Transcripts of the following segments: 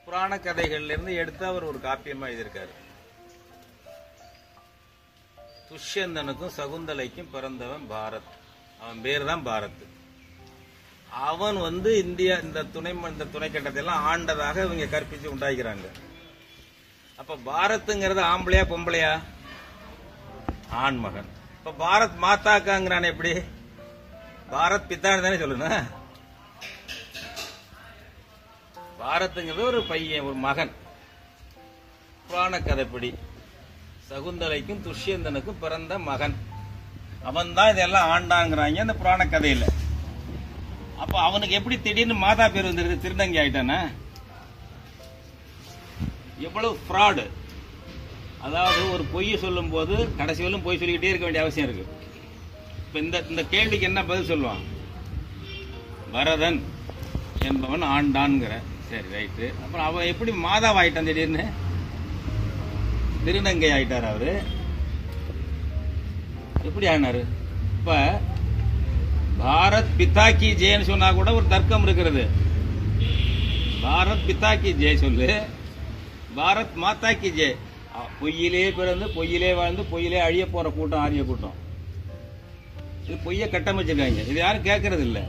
புராண கதைகள்ல இருந்து எடுத்து அவர் ஒரு காப்பியமா எழுதியிருக்காரு துஷ்யந்தனுக்கும் சகுந்தலைக்கும் பிறந்தவன் பாரத் அவன் பேர் தான் பாரத் அவன் வந்து இந்தியா இந்த துணை இந்த துணைக்கட்டத்தை எல்லாம் ஆண்டதாக இவங்க கற்பிச்சு உண்டாக்கிறாங்க அப்ப பாரத்துங்கிறது ஆம்பளையா பொம்பளையா ஆண் மகன் இப்ப பாரத் மாதாக்காங்கிறான் எப்படி பாரத் பித்தான் தானே சொல்லணும் பாரத்துங்கிறது ஒரு பையன் ஒரு மகன் புராண கதைப்படி சகுந்தலைக்கும் துஷ்யந்தனுக்கும் பிறந்த மகன் அவன் தான் இதெல்லாம் ஆண்டாங்கிறாங்க அந்த புராண கதையில அப்ப அவனுக்கு எப்படி திடீர்னு மாதா பேர் வந்துருக்கு திருநங்கை ஆயிட்டானா எவ்வளவு ஃப்ராடு அதாவது ஒரு பொய்யை சொல்லும் போது கடைசி வரலும் பொய் சொல்லிக்கிட்டே இருக்க வேண்டிய அவசியம் இருக்கு இப்ப இந்த இந்த கேள்விக்கு என்ன பதில் சொல்லுவான் பரதன் என்பவன் ஆண்டான்ங்கிற சரி ரைட்டு அப்புறம் அவன் எப்படி மாதாவாயிட்டான் திடீர்னு திருநங்கை ஆயிட்டார் அவரு எப்படி ஆனாரு இப்ப பாரத் பிதா கி ஜெயன்னு சொன்னா கூட ஒரு தர்க்கம் இருக்கிறது பாரத் பிதா கி ஜெய் சொல்லு பாரத் மாதா கி ஜெய் அ, பொய்யிலே பிறந்து பொய்யிலே வாழ்ந்து பொய்யிலே அழிய போற கூட்டம் ஆரிய கூட்டம் இது பொய்ய கட்டமைச்சிருக்காங்க இது யாரும் கேட்கறது இல்ல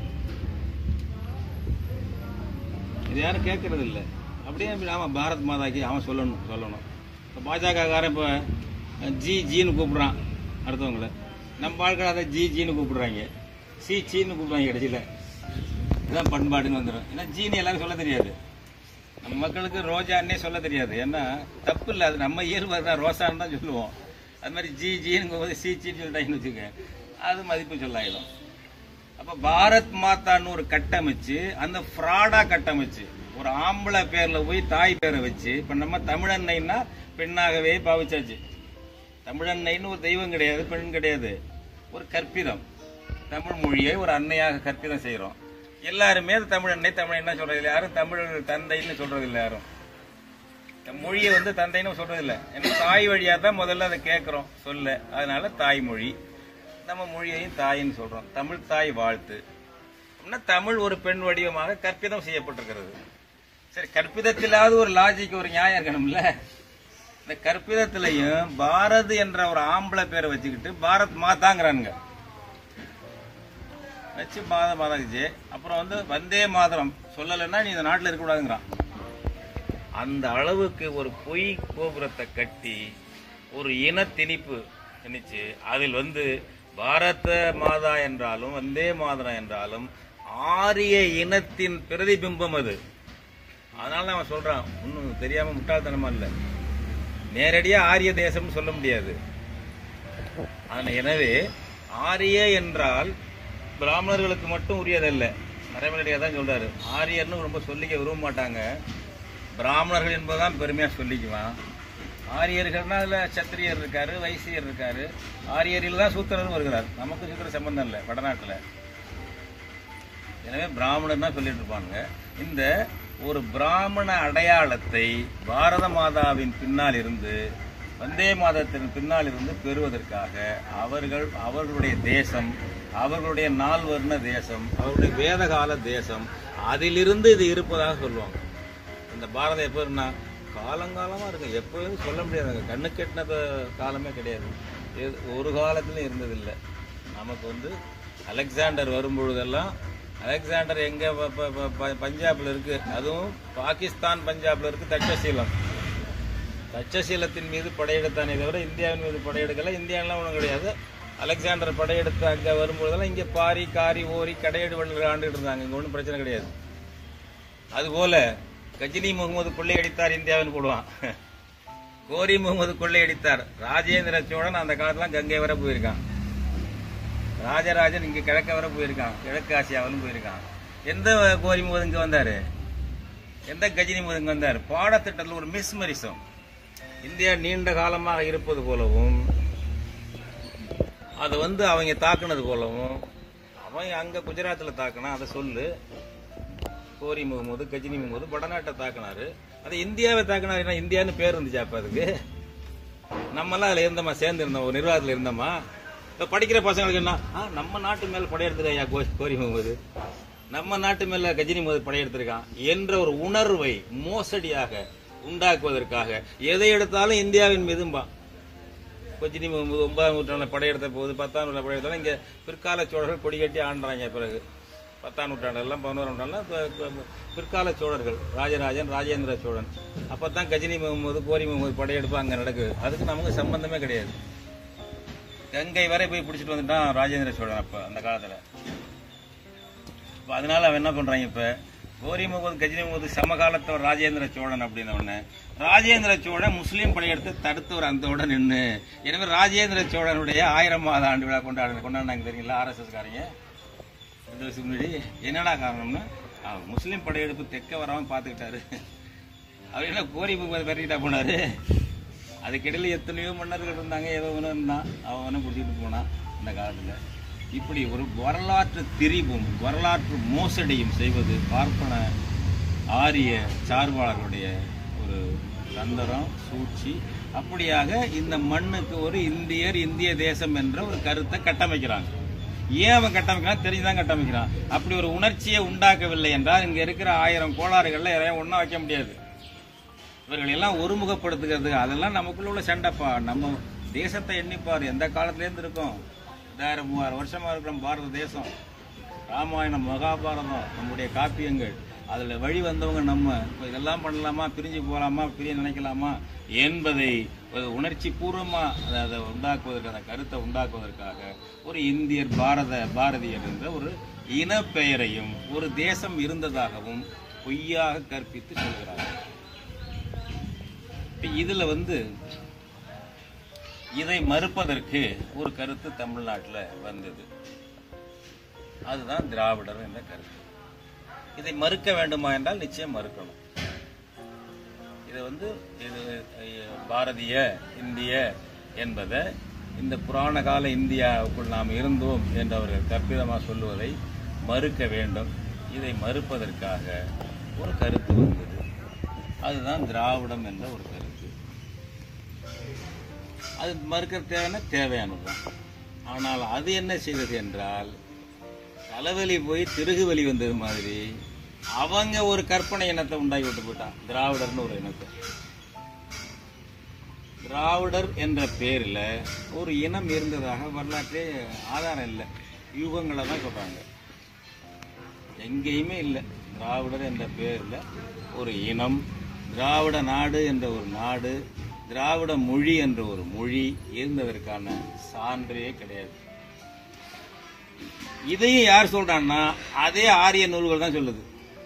இது யாரும் கேட்கறது இல்ல அப்படியே ஆமா பாரத் மாதாக்கு அவன் சொல்லணும் சொல்லணும் இப்போ பாஜக காரன் இப்போ ஜி ஜின்னு கூப்பிடுறான் அடுத்தவங்கள நம்ம ஆட்கள் அதை ஜி ஜின்னு கூப்பிடுறாங்க சி சீன்னு கூப்பிடுறாங்க கடைசியில் இதுதான் பண்பாடுன்னு வந்துடும் ஏன்னா ஜீனி எல்லாரும் சொல்ல தெரியாது நம்ம மக்களுக்கு ரோஜான்னே சொல்ல தெரியாது ஏன்னா தப்பு இல்லை அது நம்ம இயல்பு தான் ரோசான்னு தான் சொல்லுவோம் அது மாதிரி ஜி ஜின்னு போது சி சீன்னு சொல்லிட்டாங்கன்னு வச்சுக்க அது மதிப்பு சொல்லாயிடும் அப்ப பாரத் மாதான்னு ஒரு கட்டமைச்சு அந்த ஃப்ராடா கட்டமைச்சு ஒரு ஆம்பளை பேர்ல போய் தாய் பேரை வச்சு இப்ப நம்ம தமிழன்னைன்னா பெண்ணாகவே பாவிச்சாச்சு தமிழன்னைன்னு ஒரு தெய்வம் கிடையாது பெண் கிடையாது ஒரு கற்பிதம் தமிழ் மொழியை ஒரு அன்னையாக கற்பிதம் செய்றோம் எல்லாருமே அது தமிழ் அன்னை தமிழ் என்ன சொல்றது இல்லை யாரும் தமிழ் தந்தைன்னு சொல்றது இல்லை யாரும் இந்த மொழியை வந்து தந்தைன்னு சொல்றது இல்லை ஏன்னா தாய் வழியா தான் முதல்ல அதை கேட்கிறோம் சொல்ல அதனால தாய்மொழி நம்ம மொழியையும் தாயின்னு சொல்றோம் தமிழ் தாய் வாழ்த்து அப்படின்னா தமிழ் ஒரு பெண் வடிவமாக கற்பிதம் செய்யப்பட்டிருக்கிறது சரி கற்பிதத்திலாவது ஒரு லாஜிக் ஒரு நியாயம் இருக்கணும்ல இந்த கற்பிதத்திலையும் பாரத் என்ற ஒரு ஆம்பளை பேரை வச்சுக்கிட்டு பாரத் மாதாங்கிறானுங்க வச்சு மாத மாதாச்சு அப்புறம் வந்து வந்தே மாதரம் சொல்லலைன்னா நீ இந்த நாட்டில் இருக்கக்கூடாதுங்கிறான் அந்த அளவுக்கு ஒரு பொய் கோபுரத்தை கட்டி ஒரு இன திணிப்பு திணிச்சு அதில் வந்து பாரத மாதா என்றாலும் வந்தே மாதரம் என்றாலும் ஆரிய இனத்தின் பிரதிபிம்பம் அது அதனால தான் அவன் சொல்றான் ஒன்றும் தெரியாம முட்டாள்தனமா இல்லை நேரடியா ஆரிய தேசம்னு சொல்ல முடியாது ஆனா எனவே ஆரிய என்றால் பிராமணர்களுக்கு மட்டும் உரியதல்ல மறைமலடியா தான் சொல்றாரு ஆரியர்னு ரொம்ப சொல்லிக்க விரும்ப மாட்டாங்க பிராமணர்கள் என்பதுதான் பெருமையா சொல்லிக்குவான் ஆரியர்கள்னா அதுல சத்திரியர் இருக்காரு வைசியர் இருக்காரு ஆரியரில் தான் சூத்திரரும் வருகிறார் நமக்கு சூத்திர சம்பந்தம் இல்லை வடநாட்டுல எனவே பிராமணன் தான் சொல்லிட்டு இருப்பாங்க இந்த ஒரு பிராமண அடையாளத்தை பாரத மாதாவின் பின்னால் இருந்து வந்தே மாதத்தின் பின்னால் இருந்து பெறுவதற்காக அவர்கள் அவர்களுடைய தேசம் அவர்களுடைய நால்வர்ண தேசம் அவருடைய வேதகால தேசம் அதிலிருந்து இது இருப்பதாக சொல்லுவாங்க இந்த பாரதம் எப்போ இருந்தா காலங்காலமா இருக்கு எப்போதும் சொல்ல முடியாதுங்க கண்ணு கெட்டின காலமே கிடையாது எது- ஒரு காலத்திலும் இருந்ததில்லை நமக்கு வந்து அலெக்சாண்டர் வரும்பொழுதெல்லாம் அலெக்சாண்டர் எங்க ப- ப- ப- ப- பஞ்சாப்ல இருக்கு அதுவும் பாகிஸ்தான் பஞ்சாப்ல இருக்கு தட்சசீலம் தட்சசீலத்தின் மீது படையெடுத்தானே தவிர இந்தியாவின் மீது படையெடுக்கல இந்தியாவெல்லாம் ஒன்றும் கிடையாது அலெக்சாண்டர் படையெடுத்து அங்க வரும்பொழுதெல்லாம் இங்க பாரி காரி ஓரி கடையெடு வள்ளல் ஆண்டுகிட்டு இருந்தாங்க இங்க ஒன்றும் பிரச்சனை கிடையாது அதுபோல கஜினி முகமது கொள்ளையடித்தார் இந்தியாவின் போடுவான் கோரி முகமது கொள்ளையடித்தார் ராஜேந்திர சோழன் அந்த காலத்துல கங்கை வரை போயிருக்கான் ராஜராஜன் இங்க கிழக்க வரை போயிருக்கான் கிழக்கு ஆசியாவிலும் போயிருக்கான் எந்த கோரி முகமது இங்க வந்தாரு எந்த கஜினி முகமது இங்க வந்தார் பாடத்திட்டத்தில் ஒரு மிஸ்மரிசம் இந்தியா நீண்ட காலமாக இருப்பது போலவும் அது வந்து அவங்க தாக்குனது போலவும் அவன் அங்க குஜராத்ல தாக்குனா அதை சொல்லு கோரி முகமது கஜினி முகமது வடநாட்டை தாக்குனாரு அது இந்தியாவை தாக்குனாரு ஏன்னா இந்தியான்னு பேர் இருந்துச்சு அப்ப அதுக்கு நம்மலாம் அதுல இருந்தோமா சேர்ந்து இருந்தோம் ஒரு நிர்வாகத்துல இருந்தோமா இப்ப படிக்கிற பசங்களுக்கு என்ன ஆ, நம்ம நாட்டு மேல படையெடுத்துக்க ஐயா கோ- கோரி முகமது நம்ம நாட்டு மேல கஜினி முகமது படையெடுத்திருக்கான் என்ற ஒரு உணர்வை மோசடியாக உண்டாக்குவதற்காக எதை எடுத்தாலும் இந்தியாவின் மீதும்பா கஜினி முகமது ஒன்பதாம் நூற்றாண்டுல படையெடுத்த போது பத்தாம் நூற்றாண்டு படையெடுத்தாலும் இங்க பிற்கால சோழர்கள் கொடி கட்டி ஆண்டாங்க பிறகு பத்தாம் நூற்றாண்டு எல்லாம் பதினோராம் நூற்றாண்டுல பிற்கால சோழர்கள் ராஜராஜன் ராஜேந்திர சோழன் அப்பதான் கஜினி முகமது கோரி முகமது படையெடுப்பு அங்க நடக்குது அதுக்கு நமக்கு சம்பந்தமே கிடையாது கங்கை வரை போய் பிடிச்சிட்டு வந்துட்டான் ராஜேந்திர சோழன் அப்ப அந்த காலத்துல அப்ப அதனால அவன் என்ன பண்றாங்க இப்ப கோரி முகமது கஜினி முகமது சமகாலத்தவர் ராஜேந்திர சோழன் அப்படின்ன உடனே ராஜேந்திர சோழன் முஸ்லீம் படையெடுத்து தடுத்தவர் அந்தோட நின்று எனவே ராஜேந்திர சோழனுடைய ஆயிரம் மாத ஆண்டு விழா கொண்டாடு கொண்டாடினாங்க தெரியுங்களா ஆர்எஸ்எஸ் காரங்க ரெண்டு வருஷம் முன்னாடி என்னடா காரணம்னா அவர் முஸ்லீம் படையெடுப்பு தெற்க வராம பாத்துக்கிட்டாரு அவர் என்ன கோரி முகமது பெருகிட்டா போனாரு அதுக்கிடையில எத்தனையோ மன்னர்கள் இருந்தாங்க ஏதோ ஒன்று இருந்தான் அவனை பிடிச்சிட்டு போனான் அந்த காலத்துல இப்படி ஒரு வரலாற்று திரிவும் வரலாற்று மோசடியும் செய்வது பார்ப்பன ஆரிய சார்பாளர்களுடைய ஒரு தந்திரம் சூழ்ச்சி அப்படியாக இந்த மண்ணுக்கு ஒரு இந்தியர் இந்திய தேசம் என்ற ஒரு கருத்தை கட்டமைக்கிறாங்க ஏன் அவன் கட்டமைக்கிறான் தெரிஞ்சுதான் கட்டமைக்கிறான் அப்படி ஒரு உணர்ச்சியை உண்டாக்கவில்லை என்றால் இங்க இருக்கிற ஆயிரம் கோளாறுகள்ல எதையும் ஒண்ணா வைக்க முடியாது இவர்கள் எல்லாம் ஒருமுகப்படுத்துகிறதுக்கு அதெல்லாம் நமக்குள்ள உள்ள சண்டைப்பா நம்ம தேசத்தை எண்ணிப்பார் எந்த காலத்துல இருந்து இருக்கோம் ரெண்டாயிரம் மூவாயிரம் வருஷமா இருக்கிறோம் பாரத தேசம் ராமாயணம் மகாபாரதம் நம்முடைய காப்பியங்கள் அதுல வழி வந்தவங்க நம்ம இப்ப இதெல்லாம் பண்ணலாமா பிரிஞ்சு போகலாமா பிரிய நினைக்கலாமா என்பதை ஒரு உணர்ச்சி பூர்வமா அதை அதை உண்டாக்குவதற்கு அந்த கருத்தை உண்டாக்குவதற்காக ஒரு இந்தியர் பாரத பாரதியர் என்ற ஒரு இனப்பெயரையும் ஒரு தேசம் இருந்ததாகவும் பொய்யாக கற்பித்து சொல்கிறார்கள் இப்ப இதுல வந்து இதை மறுப்பதற்கு ஒரு கருத்து தமிழ்நாட்டுல வந்தது அதுதான் திராவிடர் என்ற கருத்து இதை மறுக்க வேண்டுமா என்றால் நிச்சயம் மறுக்கணும் இது வந்து இது அஹ், பாரதிய இந்திய என்பதை இந்த புராண கால இந்தியாவுக்குள் நாம் இருந்தோம் என்று அவர்கள் கற்பிதமாக சொல்லுவதை மறுக்க வேண்டும் இதை மறுப்பதற்காக ஒரு கருத்து வந்தது அதுதான் திராவிடம் என்ற ஒரு கருத்து அது மறுக்க தேவைன்னா தேவையானதுதான் ஆனால் அது என்ன செய்தது என்றால் தலைவலி போய் திருகு வலி வந்தது மாதிரி அவங்க ஒரு கற்பனை இனத்தை உண்டாக்கி விட்டு போயிட்டான் திராவிடர்னு ஒரு இனத்தை திராவிடர் என்ற பேர்ல ஒரு இனம் இருந்ததாக வரலாற்றே ஆதாரம் இல்லை யூகங்களை தான் சொல்றாங்க எங்கேயுமே இல்லை திராவிடர் என்ற பேர்ல ஒரு இனம் திராவிட நாடு என்ற ஒரு நாடு திராவிட மொழி என்ற ஒரு மொழி இருந்ததற்கான சான்றே கிடையாது இதையும் யார் சொல்றான்னா அதே ஆரிய நூல்கள் தான் சொல்லுது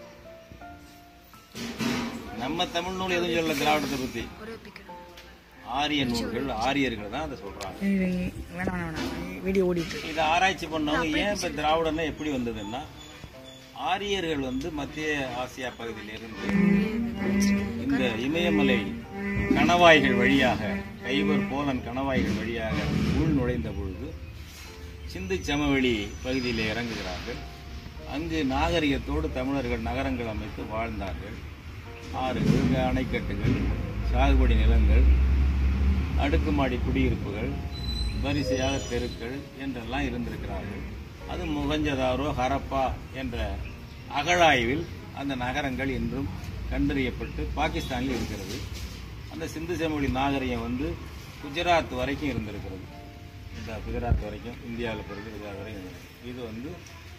நம்ம தமிழ் நூல் எதுவும் சொல்லல திராவிடத்தை பத்தி ஆரிய நூல்கள் ஆரியர்கள் தான் அதை சொல்றாங்க இது வேணாம் வேணாம் வேணாம் வீடியோ ஓடிட்டு இருக்கு. இதை ஆராய்ச்சி பண்ணவங்க ஏன் இப்ப திராவிடம்னா எப்படி வந்ததுன்னா ஆரியர்கள் வந்து மத்திய ஆசியா பகுதியிலிருந்து இந்த இமயமலை கணவாய்கள் வழியாக கைவர் போலன் கணவாய்கள் வழியாக உள் நுழைந்த பொழுது சிந்து சமவெளி பகுதியில் இறங்குகிறார்கள் அங்கு நாகரிகத்தோடு தமிழர்கள் நகரங்கள் அமைத்து வாழ்ந்தார்கள் ஆறுகள் அணைக்கட்டுகள் சாகுபடி நிலங்கள் அடுக்குமாடி குடியிருப்புகள் வரிசையாக தெருக்கள் என்றெல்லாம் இருந்திருக்கிறார்கள் அது முகஞ்சதாரோ ஹரப்பா என்ற அகழாய்வில் அந்த நகரங்கள் இன்றும் கண்டறியப்பட்டு பாகிஸ்தானில் இருக்கிறது அந்த சிந்து சமவெளி நாகரிகம் வந்து குஜராத் வரைக்கும் இருந்திருக்கிறது இந்த குஜராத் வரைக்கும் இந்தியாவில் பிறகு குஜராத் வரைக்கும் இருந்திருக்கு. இது வந்து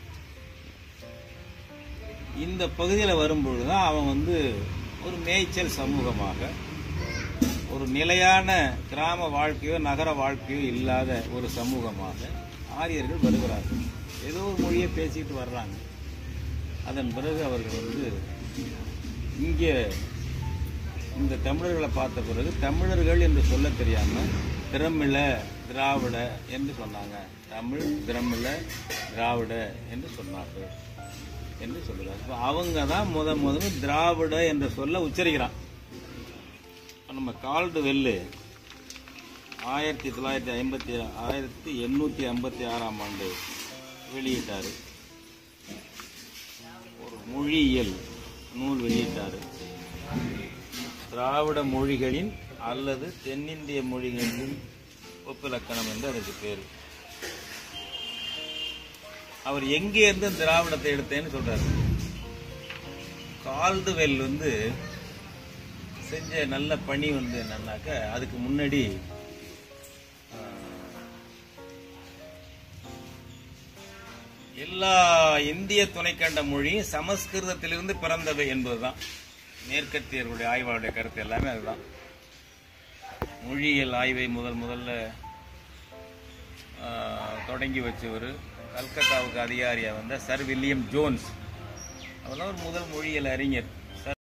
இந்த பகுதியில் வரும்பொழுது தான் அவன் வந்து ஒரு மேய்ச்சல் சமூகமாக ஒரு நிலையான கிராம வாழ்க்கையோ நகர வாழ்க்கையோ இல்லாத ஒரு சமூகமாக ஆரியர்கள் வருகிறார்கள் ஏதோ ஒரு மொழியை பேசிட்டு வர்றாங்க அதன் பிறகு அவர்கள் வந்து இங்கே இந்த தமிழர்களை பார்த்த பிறகு தமிழர்கள் என்று சொல்ல தெரியாம திரமிழ திராவிட என்று சொன்னாங்க தமிழ் திரமிழ திராவிட என்று சொன்னார்கள் என்று சொல்லுறாங்க இப்ப அவங்க தான் முத முதல்ல திராவிட என்ற சொல்ல உச்சரிக்கிறான் இப்ப நம்ம கால்டு வெல்லு ஆயிரத்தி தொள்ளாயிரத்தி ஐம்பத்தி ஆயிரத்தி எண்ணூற்றி ஐம்பத்தி ஆறாம் ஆண்டு வெளியிட்டார் ஒரு மொழியியல் நூல் வெளியிட்டார் திராவிட மொழிகளின் அல்லது தென்னிந்திய மொழிகளின் ஒப்பிலக்கணம் என்று அதுக்கு பேர் அவர் எங்கே இருந்து திராவிடத்தை எடுத்தேன்னு சொல்றாரு கால்டுவெல் வந்து செஞ்ச நல்ல பணி வந்து என்னன்னாக்க அதுக்கு முன்னாடி ஆஹ், எல்லா இந்திய துணைக்கண்ட மொழியும் சமஸ்கிருதத்திலிருந்து பிறந்தது என்பதுதான் மேற்கத்தியர்களுடைய ஆய்வாளருடைய கருத்து எல்லாமே அதுதான் மொழியியல் ஆய்வை முதல் முதல்ல ஆஹ், தொடங்கி வச்சவர் கல்கத்தாவுக்கு அதிகாரியா வந்த சர் வில்லியம் ஜோன்ஸ் அவர் ஒரு முதல் மொழியியல் அறிஞர்